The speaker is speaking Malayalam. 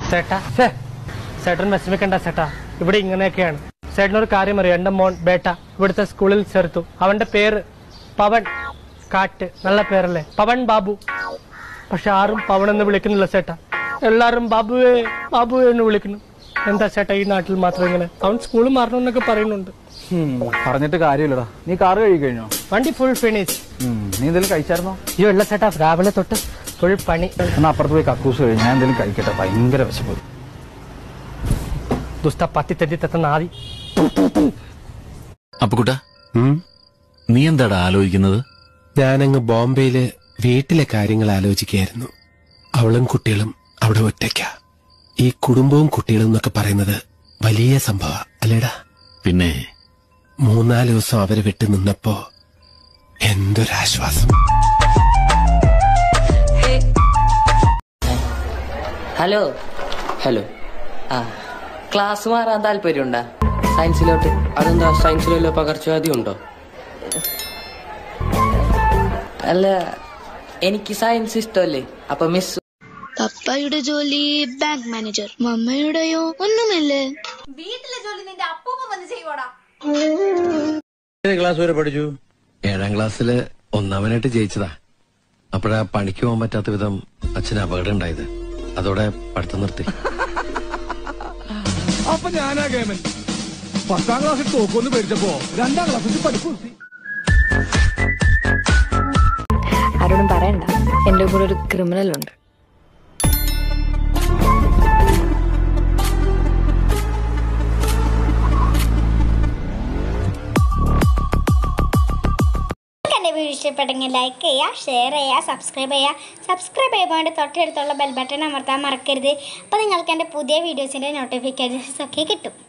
ചേട്ടാ ഛേ, ചേട്ടൻ വിഷമിക്കണ്ട ചേട്ടാ ഇവിടെ ഇങ്ങനെയൊക്കെയാണ് ചേട്ടനൊരു കാര്യം അറിയാം എന്റെ മോൻ ബേട്ട ഇവിടുത്തെ സ്കൂളിൽ ചേർത്തു അവന്റെ പേര് പവൻ കാട്ട് നല്ല പേരല്ലേ പവൻ ബാബു പക്ഷെ ആരും പവൻ എന്ന് വിളിക്കുന്നില്ല ചേട്ടാ എല്ലാരും ബാബുവേ ബാബുവേ എന്ന് വിളിക്കുന്നു എന്താ ചേട്ടാ ഈ നാട്ടിൽ മാത്രം ഇങ്ങനെ അവൻ സ്കൂൾ മാറണമെന്നൊക്കെ പറയുന്നുണ്ട് ഉം, പറഞ്ഞിട്ട് കാര്യമില്ലടാ നീ കാറ് കഴുകി കഴിഞ്ഞോ വണ്ടി ഫുൾ ഫിനിഷ് ഉം, നീ എന്തെങ്കിലും കഴിച്ചായിരുന്നോ അയ്യോ ഇല്ല ചേട്ടാ രാവിലെ തൊട്ട് ഫുൾ പണി എന്നാ അപ്പുറത്ത് പോയി കക്കൂസ് കഴിഞ്ഞു ഞാൻ എന്തെങ്കിലും കഴിക്കട്ടെ ഭയങ്കര വിശപ്പ് ദുസ്ത പത്തി തെറ്റി തെത്തുന്ന ആദി അപ്പുക്കുട്ട നീ എന്താടാ ആലോചിക്കുന്നത് ഞാനങ്ങ് ബോംബെയില് വീട്ടിലെ കാര്യങ്ങൾ ആലോചിക്കുകയായിരുന്നു അവളും കുട്ടികളും അവിടെ ഒറ്റയ്ക്ക ഈ കുടുംബവും കുട്ടികളും എന്നൊക്കെ പറയുന്നത് വലിയ സംഭവ അല്ലേടാ പിന്നെ മൂന്നാല് ദിവസം അവരെ വിട്ടു നിന്നപ്പോ എന്തൊരാശ്വാസം ഹലോ ഹലോ ആ ക്ലാസ് മാറാൻ താല്പര്യമുണ്ടാ സയൻസിലോട്ട് അതെന്താ സയൻസിലല്ലോ പകർച്ചവ്യാധി ഉണ്ടോ അല്ല എനിക്ക് സയൻസ് ഇഷ്ടമല്ലേ അപ്പൊ മിസ് പപ്പയുടെ ജോലി ബാങ്ക് മാനേജർ മമ്മയുടെയോ ഒന്നുമില്ലേ വീട്ടിലെ ജോലി നിന്റെ അപ്പൂപ്പ വന്ന് ചെയ്യോടാ ക്ലാസ് വരെ പഠിച്ചു ഏഴാം ക്ലാസ്സില് ഒന്നാമനായിട്ട് ജയിച്ചതാ അപ്പോഴാ പണിക്ക് പോകാൻ പറ്റാത്ത വിധം അച്ഛന് അപകടം ഉണ്ടായത് അതോടെ പഠിത്തം നിർത്തി അപ്പൊ ഞാനാ കേമൻ പത്താം ക്ലാസ്സിൽ തോക്കൊന്ന് പേടിച്ചപ്പോ രണ്ടാം ക്ലാസ്സിൽ പഠിപ്പ് നിർത്തി ആരോടും പറയണ്ട എന്റെ കൂടെ ഒരു ക്രിമിനൽ ഉണ്ട് നിങ്ങൾക്ക് എൻ്റെ വീഡിയോ ഇഷ്ടപ്പെട്ടെങ്കിൽ ലൈക്ക് ചെയ്യുക ഷെയർ ചെയ്യുക സബ്സ്ക്രൈബ് ചെയ്യുക സബ്സ്ക്രൈബ് ചെയ്യുമ്പോൾ തൊട്ടടുത്തുള്ള ബെൽ ബട്ടൺ അമർത്താൻ മറക്കരുത് അപ്പോൾ നിങ്ങൾക്ക് എൻ്റെ പുതിയ വീഡിയോസിൻ്റെ നോട്ടിഫിക്കേഷൻസ് ഒക്കെ കിട്ടും